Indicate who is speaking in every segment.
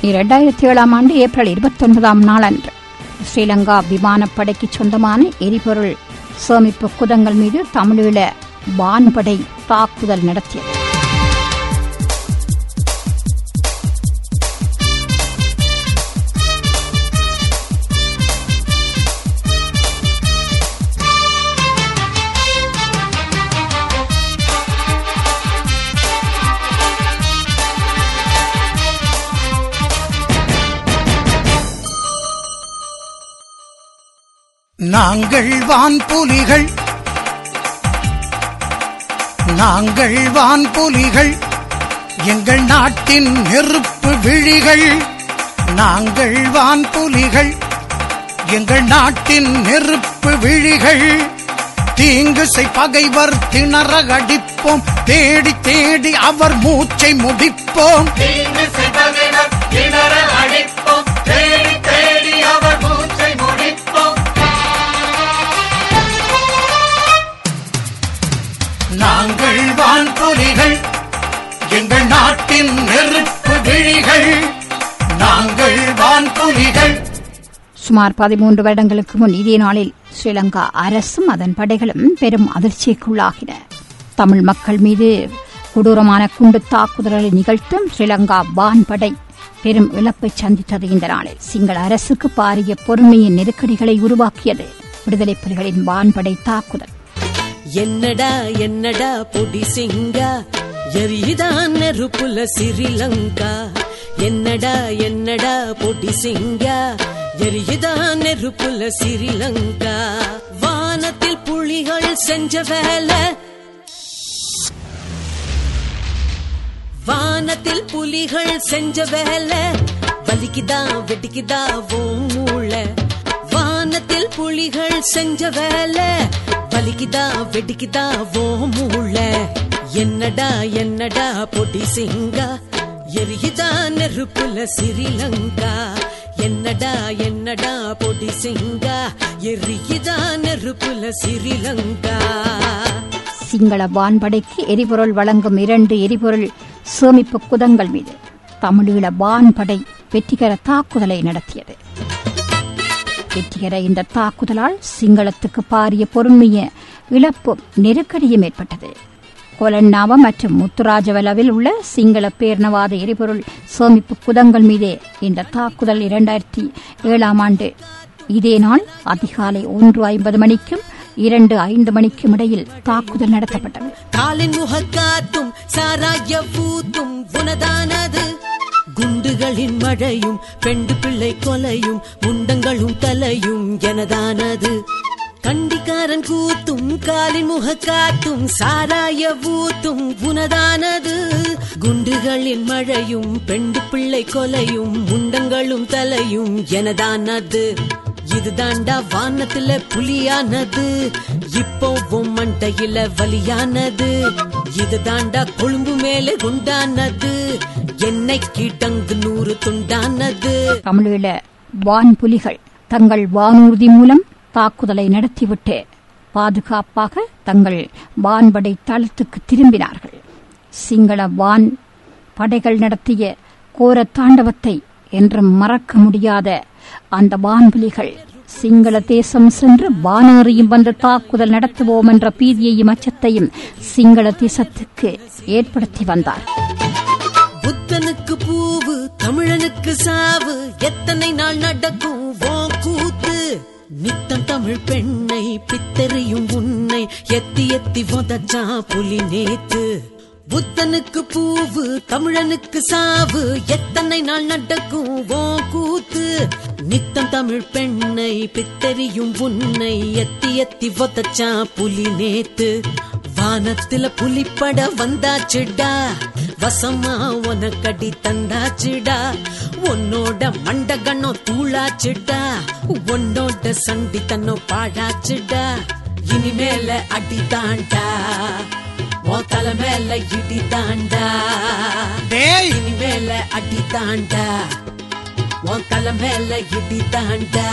Speaker 1: இரண்டாயிரத்தி ஏழாம் ஆண்டு ஏப்ரல் இருபத்தி ஒன்பதாம் நாளன்று ஸ்ரீலங்கா விமானப்படைக்கு சொந்தமான எரிபொருள் சேமிப்பு குதங்கள் மீது தமிழீழ வான்படை தாக்குதல் நடத்தியது
Speaker 2: நாங்கள் வான்புலிகள் நாங்கள் வான்புலிகள் எங்கள் நாட்டின் நெருப்பு விழிகள் நாங்கள் வான்புலிகள் எங்கள் நாட்டின் நெருப்பு விழிகள் தீங்குசை பகைவர் திணற அடிப்போம் தேடி தேடி அவர் மூச்சை முடிப்போம்
Speaker 3: தீங்கு செய்பகைவர் திணற அடிப்போம் தேடி தேடி அவர் மூச்சை முடிப்போம்
Speaker 2: நாங்கள் வான்புலிகள் எங்கள் நாட்டின் நெருப்பு விழிகள் நாங்கள் வான்புலிகள்
Speaker 1: சுமார் பதிமூன்று வருடங்களுக்கு முன் இதே நாளில் ஸ்ரீலங்கா அரசும் அதன் படைகளும் பெரும் அதிர்ச்சிக்குள்ளாகின தமிழ் மக்கள் மீது கொடூரமான குண்டு தாக்குதல்களை நிகழ்த்தும் ஸ்ரீலங்கா வான்படை பெரும் இழப்பை சந்தித்தது இந்த நாளில் சிங்கள அரசுக்கு பாரிய பொறுமையின் நெருக்கடிகளை உருவாக்கியது விடுதலை புலிகளின் வான்படை தாக்குதல்
Speaker 4: என்னடா என்னடா பொடி சிங்கா எரியுதான் நெருப்புல சிறிலங்கா என்னடா என்னடா பொடி சிங்கா எரியுதான் நெருப்புல சிறிலங்கா வானத்தில் புலிகள் செஞ்ச வேலை வானத்தில் புலிகள் செஞ்ச வேலை வலிக்குதா வெட்டிக்குதா ஓ மூளை வானத்தில் புலிகள் செஞ்ச வேலை வலிக்குதா வெட்டிக்குதா ஓ மூளை என்னடா என்னடா பொடி சிங்கா எரியுதா நெருப்புல சிறிலங்கா என்னடா என்னடா பொடி சிங்கா எரியுதா நெருப்புல சிறிலங்கா
Speaker 1: சிங்கள வான்படைக்கு எரிபொருள் வழங்கும் இரண்டு எரிபொருள் சேமிப்பு குதங்கள் மீது தமிழீழ வான்படை வெற்றிகர தாக்குதலை நடத்தியது வெற்றிகர இந்த தாக்குதலால் சிங்களத்துக்கு பாரிய பொறுமைய இழப்பும் நெருக்கடியும் ஏற்பட்டது கொலன்னாவ மற்றும் முத்துராஜவலவில் உள்ள சிங்கள பேர்ணவாத எரிபொருள் சேமிப்பு குதங்கள் மீதே இந்த தாக்குதல் இரண்டாயிரத்தி ஏழாம் ஆண்டு இதே நாள் அதிகாலை ஒன்று ஐம்பது மணிக்கும் இரண்டு ஐந்து மணிக்கும் இடையில் தாக்குதல் நடத்தப்பட்டது
Speaker 4: காலின் முகக்காத்தும் சாராய பூத்தும் உனதானது குண்டுகளின் மழையும் பெண்டு பிள்ளை கொலையும் முண்டங்களும் தலையும் எனதானது கண்டிக்காரன் கூத்தும் காலின் முகக்காத்தும் சாராய ஊத்தும் உனதானது குண்டுகளின் மழையும் பெண்டு பிள்ளை கொலையும் முண்டங்களும் தலையும் எனதானது இதுதாண்டா வானத்துல புலியானது இப்போ உன் மண்டையில வலியானது இதுதாண்டா கொழும்பு மேல குண்டானது என்னைக்கு டங்கு நூறு துண்டானது
Speaker 1: தமிழீழ வான்புலிகள் தங்கள் வானூர்தி மூலம் தாக்குதலை நடத்திவிட்டு பாதுகாப்பாக தங்கள் வான்படை தளத்துக்கு திரும்பினார்கள் சிங்கள வான் படைகள் நடத்திய கோர தாண்டவத்தை என்றும் மறக்க முடியாத அந்த வான்புலிகள் சிங்கள தேசம் சென்று வானேறியும் வந்து தாக்குதல் நடத்துவோம் என்ற பீதியையும் அச்சத்தையும் சிங்கள தேசத்துக்கு ஏற்படுத்தி வந்தார்
Speaker 4: புத்தனுக்கு பூவு தமிழனுக்கு சாவு எத்தனை நாள் நடக்கும் ஓ கூத்து நித்தம் தமிழ் பெண்ணை பித்தறியும் உன்னை எத்தி எத்தி உதச்சா புலி நேத்து புத்தனுக்கு பூவு தமிழனுக்கு சாவு எத்தனை நாள் நடக்கும் ஓ கூத்து நித்தம் தமிழ் பெண்ணை பித்தறியும் உன்னை எத்தி எத்தி உதச்சா புலி நேத்து வானத்துல புலிப்பட வந்தாச்சுடா வசமா உனக்கடி தந்தாச்சுடா உன்னோட மண்டகனோ தூளாச்சுடா உன்னோட சண்டி தன்னோ பாழாச்சுடா இனிமேல அடி தாண்டா உன் தலை மேல இடி தாண்டா
Speaker 2: டேய்
Speaker 4: இனிமேல அடி தாண்டா உன் தலை மேல இடி தாண்டா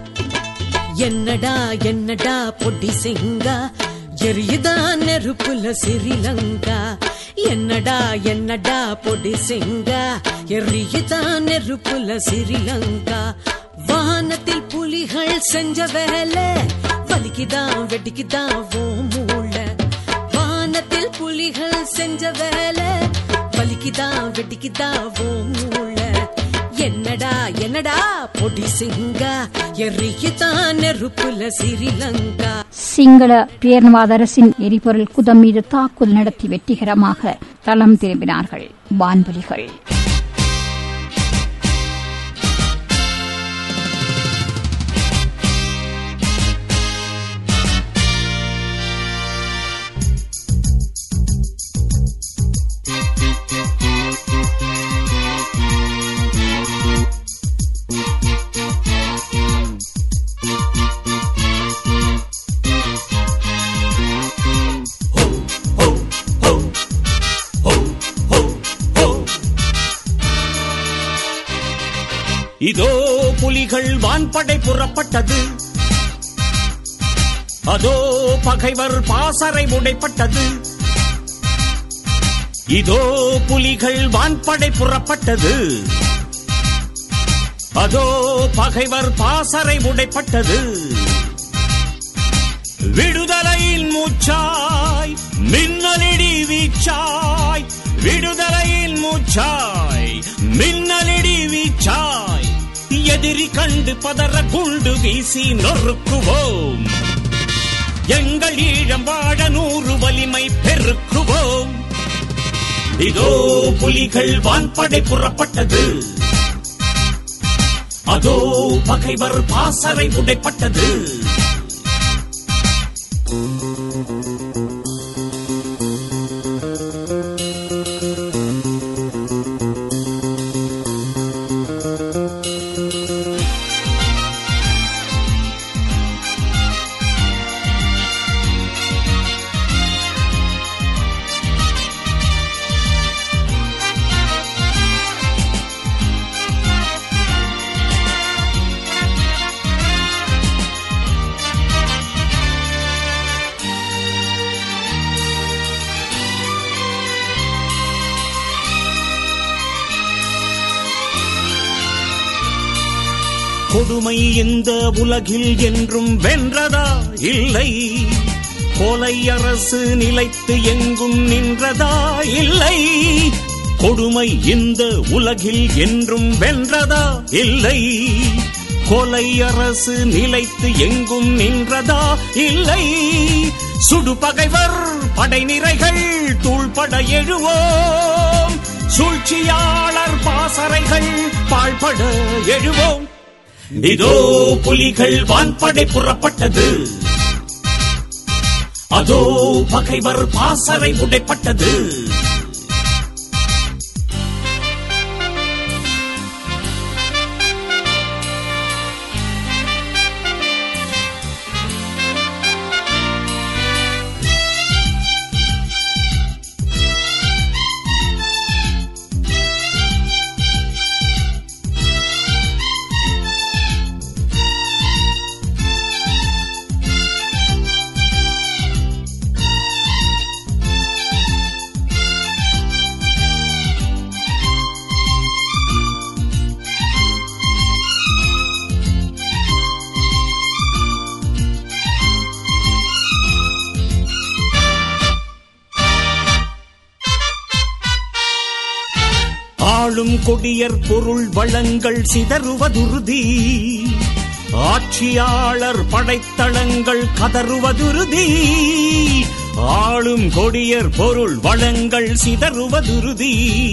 Speaker 4: என்னடா என்னடா பொடி சிங்கா எரியுதா நெருப்புல சிறிலங்கா என்னடா என்னடா பொடி சிங்கா எரியுதான் நெருப்புல சிறிலங்கா வானத்தில் புலிகள் செஞ்ச வேலை வலிக்குதான் வெடிக்குதான் ஓ மூளை வானத்தில் புலிகள் செஞ்ச வேலை வலிக்குதான் வெடிக்குதான் ஓ மூளை என்னடா என்னடா பொடி சிங்கா எரியுதான் நெருப்புல சிறிலங்கா
Speaker 1: சிங்கள பேர்ணவாத அரசின் எரிபொருள் குதம் மீது தாக்குதல் நடத்தி வெற்றிகரமாக தளம் திரும்பினார்கள் வான்புலிகள்
Speaker 5: இதோ புலிகள் வான்படை புறப்பட்டது அதோ பகைவர் பாசறை உடைப்பட்டது இதோ புலிகள் வான்படை புறப்பட்டது அதோ பகைவர் பாசறை உடைப்பட்டது விடுதலையின் மூச்சாய் மின்னலிடி வீச்சாய் விடுதலையின் மூச்சாய் மின்னலிடி வீச்சாய் எதிரி கண்டு பதற குண்டு வீசி நொறுக்குவோம் எங்கள் ஈழம் வாழ நூறு வலிமை பெருக்குவோம் இதோ புலிகள் வான்படை புறப்பட்டது அதோ பகைவர் பாசறை உடைப்பட்டது கொடுமை இந்த உலகில் என்றும் வென்றதா இல்லை கொலை அரசு நிலைத்து எங்கும் நின்றதா இல்லை கொடுமை இந்த உலகில் என்றும் வென்றதா இல்லை கொலை அரசு நிலைத்து எங்கும் நின்றதா இல்லை சுடு பகைவர் படை நிறைகள் தூள்பட எழுவோம் சூழ்ச்சியாளர் பாசறைகள் பாழ்பட எழுவோம் இதோ புலிகள் வான்படை புறப்பட்டது அதோ பகைவர் பாசறை உடைப்பட்டது ஆளும் கொடியர் பொருள் வளங்கள் சிதறுவதுருதி ஆட்சியாளர் படைத்தளங்கள் கதறுவதுருதி ஆளும் கொடியர் பொருள் வளங்கள் சிதறுவதுருதி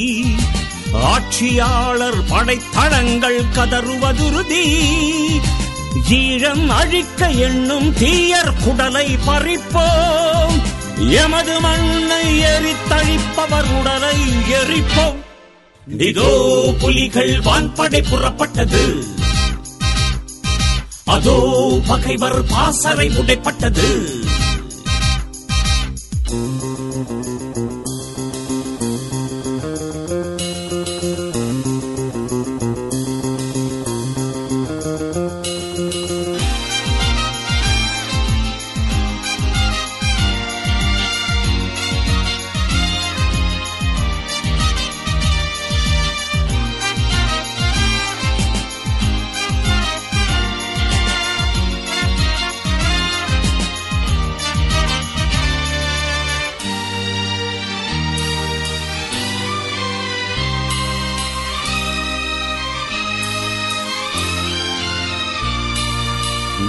Speaker 5: ஆட்சியாளர் படைத்தளங்கள் கதறுவதுருதி ஈழம் அழிக்க எண்ணும் தீயர் குடலை பறிப்போம் எமது மண்ணை எரித்தழிப்பவர் உடலை எரிப்போம் இதோ புலிகள் வான்படை புறப்பட்டது அதோ பகைவர் பாசறை உடைப்பட்டது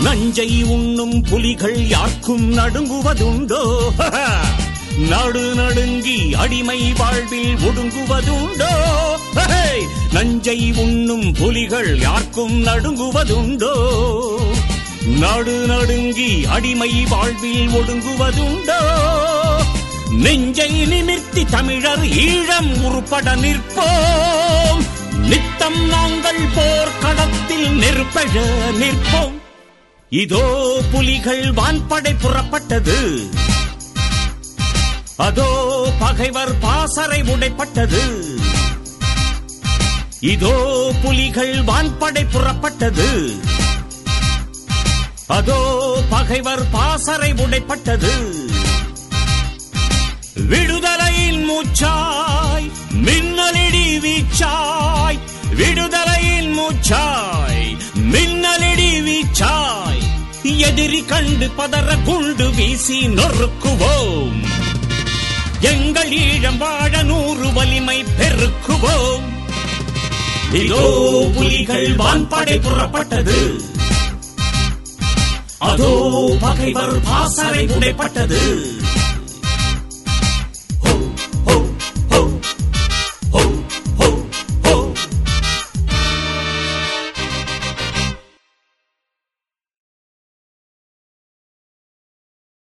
Speaker 5: நஞ்சை உண்ணும் புலிகள் யாருக்கும் நடுங்குவதுண்டோ நடு நடுங்கி அடிமை வாழ்வில் ஒடுங்குவதுண்டோ ஹே! நஞ்சை உண்ணும் புலிகள் யாருக்கும் நடுங்குவதுண்டோ நடு நடுங்கி அடிமை வாழ்வில் ஒடுங்குவதுண்டோ நெஞ்சை நிமிர்த்தி தமிழர் ஈழம் உருப்பட நிற்போம் நித்தம் நாங்கள் போர்க்களத்தில் நெருப்பழ நிற்போம் இதோ புலிகள் வான்படை புறப்பட்டது அதோ பகைவர் பாசறை உடைப்பட்டது இதோ புலிகள் வான்படை புறப்பட்டது அதோ பகைவர் பாசறை உடைப்பட்டது விடுதலையின் மூச்சாய் மின்னலிடி வீச்சாய் விடுதலையின் மூச்சாய் மின்னலிடி வீச்சாய் எதிரி கண்டு பதற குண்டு வீசி நொறுக்குவோம் எங்கள் ஈழம் வாழ நூறு வலிமை பெருக்குவோம் இதோ புலிகள் வான்படை புறப்பட்டது அதோ பகைவர் பாசறை உடைப்பட்டது